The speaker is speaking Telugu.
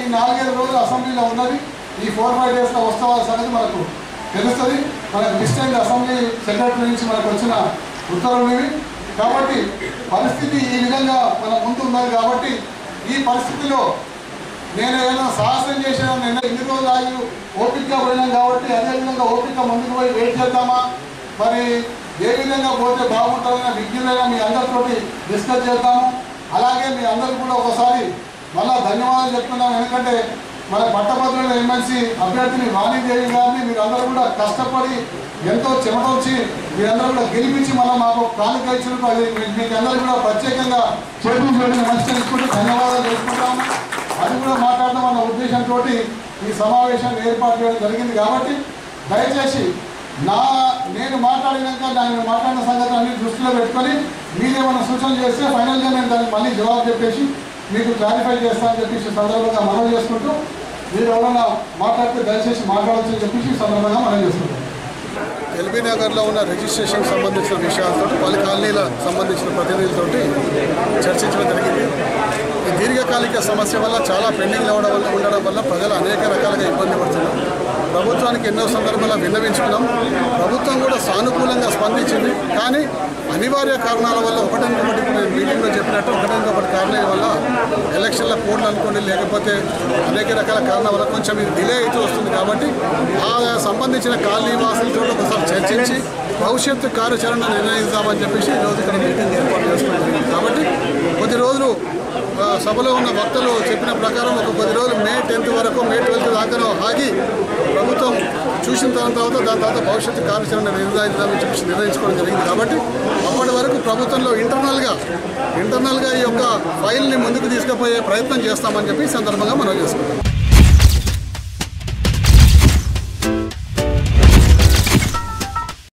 నాలుగైదు రోజులు అసెంబ్లీలో ఉన్నది ఈ ఫోర్ ఫైవ్ డేస్లో వస్తావా అనేది మనకు తెలుస్తుంది మనకు లిస్ట్ అయింది అసెంబ్లీ సెక్రటరీ నుంచి మనకు వచ్చిన ఉత్తర్వులు ఇవి కాబట్టి పరిస్థితి ఈ విధంగా మన ముందు ఉన్నది కాబట్టి ఈ పరిస్థితిలో నేను ఏదైనా సాహసం చేసిన నిన్న ఇన్ని రోజులు ఆగి ఓపికగా పోయినాం కాబట్టి అదేవిధంగా ఓపిక ముందుకు పోయి వెయిట్ చేద్దామా మరి ఏ విధంగా పోతే బాగుంటుందన్న విజ్ఞులైన మీ అందరితోటి డిస్కస్ చేద్దాము అలాగే మీ అందరికి కూడా ఒకసారి మళ్ళా ధన్యవాదాలు చెప్తున్నాం ఎందుకంటే మన పట్టభద్రుల ఎమ్మెల్సీ అభ్యర్థిని వాణిదేవి గారిని మీరు అందరూ కూడా కష్టపడి ఎంతో చెమటొచ్చి మీరందరూ కూడా గెలిపించి మళ్ళీ మాకు కానుక ఇచ్చినట్టు అది మీ- మీకు అందరూ కూడా ప్రత్యేకంగా చేతులు చేయడం మంచి తెలుసుకుంటూ ధన్యవాదాలు తెలుసుకుంటాము అది కూడా మాట్లాడడం అన్న ఉద్దేశంతో ఈ సమావేశాన్ని ఏర్పాటు చేయడం జరిగింది కాబట్టి దయచేసి నా నేను మాట్లాడినాక నేను మాట్లాడిన సంగతి అన్ని దృష్టిలో పెట్టుకొని మీరేమైనా సూచనలు చేస్తే ఫైనల్గా నేను దానికి మళ్ళీ జవాబు చెప్పేసి మీకు క్లారిఫై చేస్తానని చెప్పేసి సందర్భంగా మనవి చేసుకుంటూ మీరు ఎవరైనా మాట్లాడితే దయచేసి మాట్లాడొచ్చని చెప్పేసి ఈ సందర్భంగా మనం చేసుకుంటాం ఎల్బీ నగర్లో ఉన్న రిజిస్ట్రేషన్ సంబంధించిన విషయాలతో పలు కాలనీల సంబంధించిన ప్రతినిధులతోటి చర్చించడం జరిగింది ఈ దీర్ఘకాలిక సమస్య వల్ల చాలా పెండింగ్ అవ్వడం వల్ల ఉండడం వల్ల ప్రజలు అనేక రకాలుగా ఇబ్బంది పడుతున్నారు ప్రభుత్వానికి ఎన్నో సందర్భాల్లో విన్నవించుకున్నాం ప్రభుత్వం కూడా సానుకూలంగా స్పందించింది కానీ అనివార్య కారణాల వల్ల ఒకటనుకోటి ఇప్పుడు నేను మీటింగ్లో చెప్పినట్టు ఒకటనుకోటి కారణాల వల్ల ఎలక్షన్ల కోడ్లు అనుకోండి లేకపోతే అనేక రకాల కారణాల వల్ల కొంచెం ఇది డిలే అవుతూ వస్తుంది కాబట్టి ఆ సంబంధించిన కాలనీ వాసులతో ఒకసారి చర్చించి భవిష్యత్తు కార్యాచరణ నిర్ణయిద్దామని చెప్పేసి ఈరోజు ఇక్కడ మీటింగ్ ఏర్పాటు చేసుకోవడం జరిగింది కాబట్టి కొద్ది రోజులు ఆ, సభలో ఉన్న వక్తలు చెప్పిన ప్రకారం ఒక కొద్ది రోజులు మే టెన్త్ వరకు మే ట్వెల్త్ దాకా ఆగి ప్రభుత్వం చూసిన తర్వాత దాని తర్వాత భవిష్యత్తు కార్యాచరణ నిర్ణయిద్దామని చెప్పేసి నిర్ణయించుకోవడం జరిగింది కాబట్టి అప్పటి వరకు ప్రభుత్వంలో ఇంటర్నల్గా ఇంటర్నల్గా ఈ యొక్క ఫైల్ని ముందుకు తీసుకుపోయే ప్రయత్నం చేస్తామని చెప్పి ఈ సందర్భంగా మనం చేసుకుంటాం